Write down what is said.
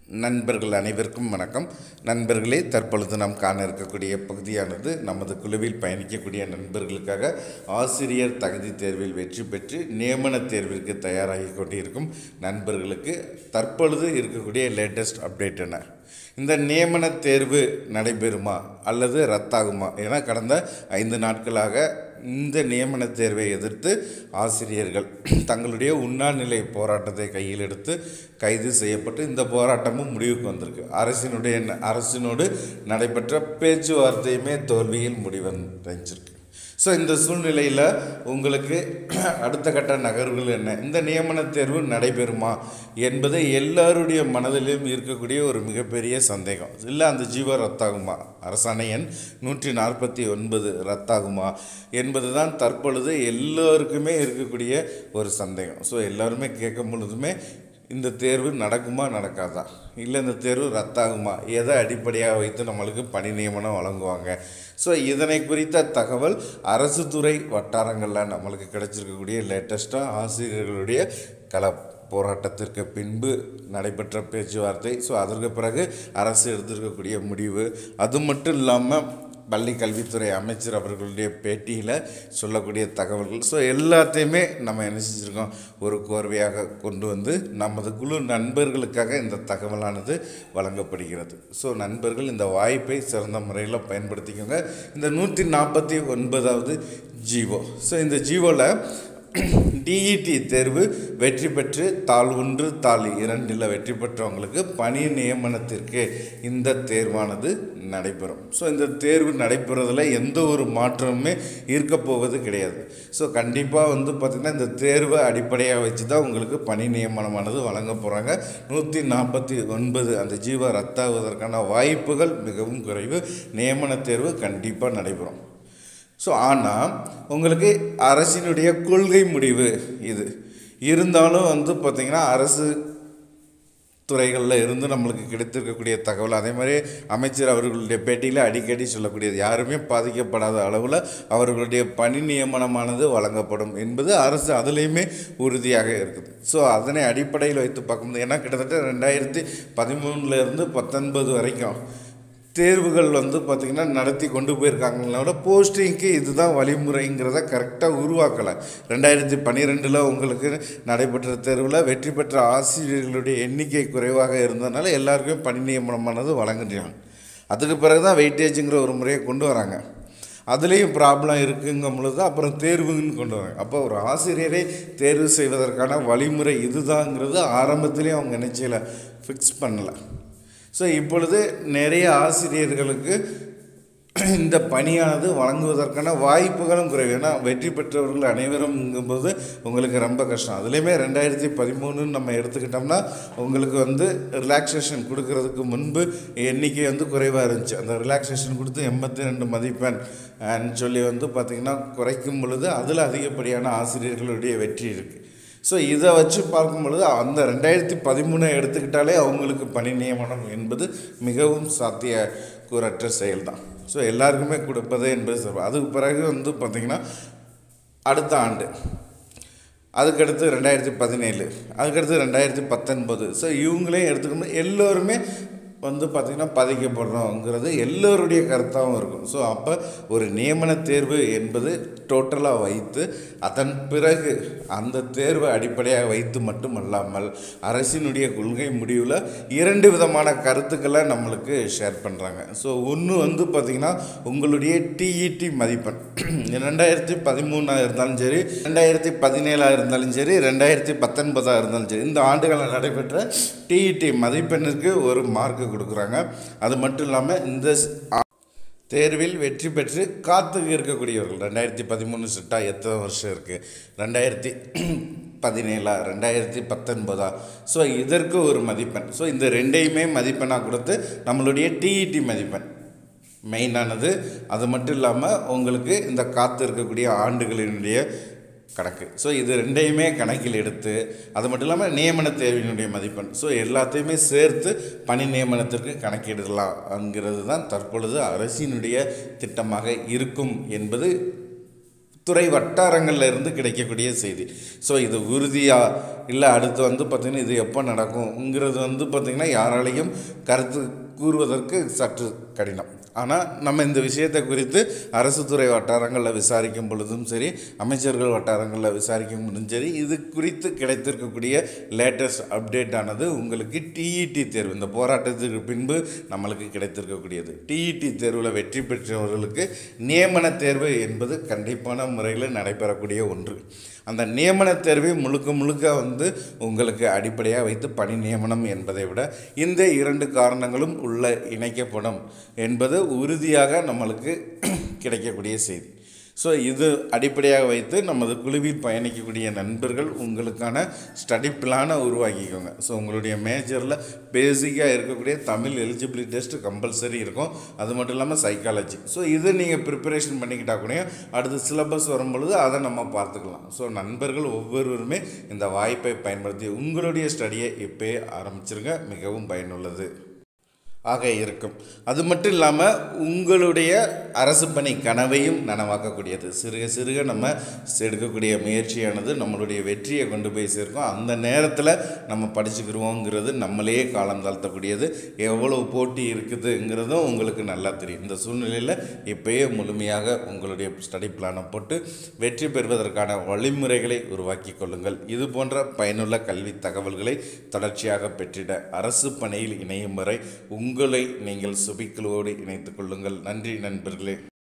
நண்பர்கள் அனைவருக்கும் வணக்கம் நண்பர்களே தற்பொழுது நாம் காண இருக்கக்கூடிய பகுதியானது நமது குழுவில் பயணிக்கக்கூடிய நண்பர்களுக்காக ஆசிரியர் தகுதி தேர்வில் வெற்றி பெற்று நியமன தேர்விற்கு தயாராகி கொண்டிருக்கும் நண்பர்களுக்கு தற்பொழுது இருக்கக்கூடிய லேட்டஸ்ட் அப்டேட் என்ன இந்த நியமன தேர்வு நடைபெறுமா அல்லது ரத்தாகுமா என கடந்த ஐந்து நாட்களாக இந்த நியமன தேர்வை எதிர்த்து ஆசிரியர்கள் தங்களுடைய உண்ணாநிலை போராட்டத்தை கையில் எடுத்து கைது செய்யப்பட்டு இந்த போராட்டமும் முடிவுக்கு வந்திருக்கு அரசினுடைய அரசினோடு நடைபெற்ற பேச்சுவார்த்தையுமே தோல்வியில் முடிவடைஞ்சிருக்கு ஸோ இந்த சூழ்நிலையில் உங்களுக்கு அடுத்த கட்ட நகர்வுகள் என்ன இந்த நியமன தேர்வு நடைபெறுமா என்பது எல்லாருடைய மனதிலும் இருக்கக்கூடிய ஒரு மிகப்பெரிய சந்தேகம் இல்லை அந்த ஜீவோ ரத்தாகுமா அரசாணை எண் நூற்றி நாற்பத்தி ஒன்பது ரத்தாகுமா என்பது தான் தற்பொழுது எல்லோருக்குமே இருக்கக்கூடிய ஒரு சந்தேகம் ஸோ எல்லாருமே கேட்கும் பொழுதுமே இந்த தேர்வு நடக்குமா நடக்காதா இல்லை இந்த தேர்வு ரத்தாகுமா எதை அடிப்படையாக வைத்து நம்மளுக்கு பணி நியமனம் வழங்குவாங்க ஸோ இதனை குறித்த தகவல் அரசு துறை வட்டாரங்களில் நம்மளுக்கு கிடைச்சிருக்கக்கூடிய லேட்டஸ்ட்டாக ஆசிரியர்களுடைய கள போராட்டத்திற்கு பின்பு நடைபெற்ற பேச்சுவார்த்தை ஸோ அதற்கு பிறகு அரசு எடுத்திருக்கக்கூடிய முடிவு அது மட்டும் இல்லாமல் பள்ளி கல்வித்துறை அமைச்சர் அவர்களுடைய பேட்டியில் சொல்லக்கூடிய தகவல்கள் ஸோ எல்லாத்தையுமே நம்ம என்ன செஞ்சுருக்கோம் ஒரு கோர்வையாக கொண்டு வந்து நமது குழு நண்பர்களுக்காக இந்த தகவலானது வழங்கப்படுகிறது ஸோ நண்பர்கள் இந்த வாய்ப்பை சிறந்த முறையில் பயன்படுத்திக்கோங்க இந்த நூற்றி நாற்பத்தி ஒன்பதாவது ஜீவோ ஸோ இந்த ஜீவோவில் டிஇடி தேர்வு வெற்றி பெற்று தாள் ஒன்று தாள் இரண்டில் வெற்றி பெற்றவங்களுக்கு பணி நியமனத்திற்கு இந்த தேர்வானது நடைபெறும் ஸோ இந்த தேர்வு நடைபெறதில் எந்த ஒரு மாற்றமுமே இருக்க போவது கிடையாது ஸோ கண்டிப்பாக வந்து பார்த்திங்கன்னா இந்த தேர்வை அடிப்படையாக வச்சு தான் உங்களுக்கு பணி நியமனமானது வழங்க போகிறாங்க நூற்றி நாற்பத்தி ஒன்பது அந்த ஜீவ ரத்தாவதற்கான வாய்ப்புகள் மிகவும் குறைவு நியமன தேர்வு கண்டிப்பாக நடைபெறும் ஸோ ஆனால் உங்களுக்கு அரசினுடைய கொள்கை முடிவு இது இருந்தாலும் வந்து பார்த்திங்கன்னா அரசு துறைகளில் இருந்து நம்மளுக்கு கிடைத்திருக்கக்கூடிய தகவல் அதே மாதிரி அமைச்சர் அவர்களுடைய பேட்டியில் அடிக்கடி சொல்லக்கூடியது யாருமே பாதிக்கப்படாத அளவில் அவர்களுடைய பணி நியமனமானது வழங்கப்படும் என்பது அரசு அதுலேயுமே உறுதியாக இருக்குது ஸோ அதனை அடிப்படையில் வைத்து பார்க்கும்போது ஏன்னா கிட்டத்தட்ட ரெண்டாயிரத்தி பதிமூணுலேருந்து பத்தொன்பது வரைக்கும் தேர்வுகள் வந்து பார்த்திங்கன்னா நடத்தி கொண்டு போயிருக்காங்களோட போஸ்டிங்க்கு இதுதான் வழிமுறைங்கிறத கரெக்டாக உருவாக்கலை ரெண்டாயிரத்தி பன்னிரெண்டில் உங்களுக்கு நடைபெற்ற தேர்வில் வெற்றி பெற்ற ஆசிரியர்களுடைய எண்ணிக்கை குறைவாக இருந்ததுனால எல்லாருக்குமே பணி நியமனமானது வழங்குறாங்க அதுக்கு பிறகு தான் வெயிட்டேஜுங்கிற ஒரு முறையை கொண்டு வராங்க அதுலேயும் ப்ராப்ளம் இருக்குங்கும் பொழுது அப்புறம் தேர்வுன்னு கொண்டு வராங்க அப்போ ஒரு ஆசிரியரை தேர்வு செய்வதற்கான வழிமுறை இதுதாங்கிறது ஆரம்பத்திலேயே அவங்க நினைச்சல ஃபிக்ஸ் பண்ணலை ஸோ இப்பொழுது நிறைய ஆசிரியர்களுக்கு இந்த பணியானது வழங்குவதற்கான வாய்ப்புகளும் குறைவு ஏன்னா வெற்றி பெற்றவர்கள் அனைவரும்ங்கும்போது உங்களுக்கு ரொம்ப கஷ்டம் அதுலேயுமே ரெண்டாயிரத்தி பதிமூணுன்னு நம்ம எடுத்துக்கிட்டோம்னா உங்களுக்கு வந்து ரிலாக்ஸேஷன் கொடுக்கறதுக்கு முன்பு எண்ணிக்கை வந்து குறைவாக இருந்துச்சு அந்த ரிலாக்ஸேஷன் கொடுத்து எண்பத்தி ரெண்டு மதிப்பெண் சொல்லி வந்து பார்த்திங்கன்னா குறைக்கும் பொழுது அதில் அதிகப்படியான ஆசிரியர்களுடைய வெற்றி இருக்குது ஸோ இதை வச்சு பார்க்கும் பொழுது அந்த ரெண்டாயிரத்தி பதிமூணை எடுத்துக்கிட்டாலே அவங்களுக்கு பணி நியமனம் என்பது மிகவும் சாத்திய கூறற்ற செயல்தான் ஸோ எல்லாருக்குமே கொடுப்பது என்பது சொல்லுவோம் அதுக்கு பிறகு வந்து பார்த்திங்கன்னா அடுத்த ஆண்டு அதுக்கடுத்து ரெண்டாயிரத்தி பதினேழு அதுக்கடுத்து ரெண்டாயிரத்தி பத்தொன்பது ஸோ இவங்களையும் எடுத்துக்கணும் எல்லோருமே வந்து பார்த்திங்கன்னா பாதிக்கப்படுறோங்கிறது எல்லோருடைய கருத்தாகவும் இருக்கும் ஸோ அப்போ ஒரு நியமன தேர்வு என்பது டோட்டலாக வைத்து அதன் பிறகு அந்த தேர்வை அடிப்படையாக வைத்து மட்டுமல்லாமல் அரசினுடைய கொள்கை முடிவில் இரண்டு விதமான கருத்துக்களை நம்மளுக்கு ஷேர் பண்ணுறாங்க ஸோ ஒன்று வந்து பார்த்திங்கன்னா உங்களுடைய டிஇடி மதிப்பெண் ரெண்டாயிரத்தி பதிமூணாக இருந்தாலும் சரி ரெண்டாயிரத்தி பதினேழாக இருந்தாலும் சரி ரெண்டாயிரத்தி பத்தொன்பதாக இருந்தாலும் சரி இந்த ஆண்டுகளில் நடைபெற்ற டிஇடி மதிப்பெண்ணுக்கு ஒரு மார்க்கு கொடுக்குறாங்க அது மட்டும் இல்லாமல் இந்த தேர்வில் வெற்றி பெற்று காத்து இருக்கக்கூடியவர்கள் ரெண்டாயிரத்தி பதிமூணு செட்டா எத்தனை வருஷம் இருக்குது ரெண்டாயிரத்தி பதினேழா ரெண்டாயிரத்தி பத்தொன்பதா ஸோ இதற்கு ஒரு மதிப்பெண் ஸோ இந்த ரெண்டையுமே மதிப்பெண்ணாக கொடுத்து நம்மளுடைய டிஇடி மதிப்பெண் மெயினானது அது மட்டும் இல்லாமல் உங்களுக்கு இந்த காத்து இருக்கக்கூடிய ஆண்டுகளினுடைய கணக்கு ஸோ இது ரெண்டையுமே கணக்கில் எடுத்து அது மட்டும் இல்லாமல் நியமன தேர்வினுடைய மதிப்பெண் ஸோ எல்லாத்தையுமே சேர்த்து பணி நியமனத்திற்கு கணக்கிடலாம்ங்கிறது தான் தற்பொழுது அரசினுடைய திட்டமாக இருக்கும் என்பது துறை வட்டாரங்களில் இருந்து கிடைக்கக்கூடிய செய்தி ஸோ இது உறுதியா இல்லை அடுத்து வந்து பார்த்திங்கன்னா இது எப்போ நடக்கும்ங்கிறது வந்து பார்த்திங்கன்னா யாராலையும் கருத்து கூறுவதற்கு சற்று கடினம் ஆனால் நம்ம இந்த விஷயத்தை குறித்து அரசு துறை வட்டாரங்களில் விசாரிக்கும் பொழுதும் சரி அமைச்சர்கள் வட்டாரங்களில் விசாரிக்கும் பொழுதும் சரி இது குறித்து கிடைத்திருக்கக்கூடிய லேட்டஸ்ட் அப்டேட் ஆனது உங்களுக்கு டிஇடி தேர்வு இந்த போராட்டத்திற்கு பின்பு நம்மளுக்கு கிடைத்திருக்கக்கூடியது டிஇடி தேர்வில் வெற்றி பெற்றவர்களுக்கு நியமன தேர்வு என்பது கண்டிப்பான முறையில் நடைபெறக்கூடிய ஒன்று அந்த நியமன தேர்வை முழுக்க முழுக்க வந்து உங்களுக்கு அடிப்படையாக வைத்து பணி நியமனம் என்பதை விட இந்த இரண்டு காரணங்களும் உள்ள இணைக்கப்படும் என்பது உறுதியாக நம்மளுக்கு கிடைக்கக்கூடிய செய்தி ஸோ இது அடிப்படையாக வைத்து நமது குழுவில் பயணிக்கக்கூடிய நண்பர்கள் உங்களுக்கான ஸ்டடி பிளானை உருவாக்கிக்கோங்க ஸோ உங்களுடைய மேஜரில் பேசிக்காக இருக்கக்கூடிய தமிழ் எலிஜிபிலிட்டி டெஸ்ட் கம்பல்சரி இருக்கும் அது மட்டும் இல்லாமல் சைக்காலஜி ஸோ இது நீங்கள் ப்ரிப்பரேஷன் பண்ணிக்கிட்டா கூட அடுத்து சிலபஸ் வரும்பொழுது அதை நம்ம பார்த்துக்கலாம் ஸோ நண்பர்கள் ஒவ்வொருவருமே இந்த வாய்ப்பை பயன்படுத்தி உங்களுடைய ஸ்டடியை இப்போயே ஆரம்பிச்சிருங்க மிகவும் பயனுள்ளது ஆக இருக்கும் அது மட்டும் இல்லாமல் உங்களுடைய அரசு பணி கனவையும் நனவாக்கக்கூடியது சிறுக சிறுக நம்ம எடுக்கக்கூடிய முயற்சியானது நம்மளுடைய வெற்றியை கொண்டு போய் சேர்க்கும் அந்த நேரத்தில் நம்ம படிச்சுக்கிருவோங்கிறது நம்மளையே காலம் தாழ்த்தக்கூடியது எவ்வளவு போட்டி இருக்குதுங்கிறதும் உங்களுக்கு நல்லா தெரியும் இந்த சூழ்நிலையில் இப்போயே முழுமையாக உங்களுடைய ஸ்டடி பிளானை போட்டு வெற்றி பெறுவதற்கான வழிமுறைகளை உருவாக்கி கொள்ளுங்கள் இது போன்ற பயனுள்ள கல்வி தகவல்களை தொடர்ச்சியாக பெற்றிட அரசு பணியில் இணையும் வரை உங்களை நீங்கள் சுபிக்குழுவோடு இணைத்துக் கொள்ளுங்கள் நன்றி நண்பர்களே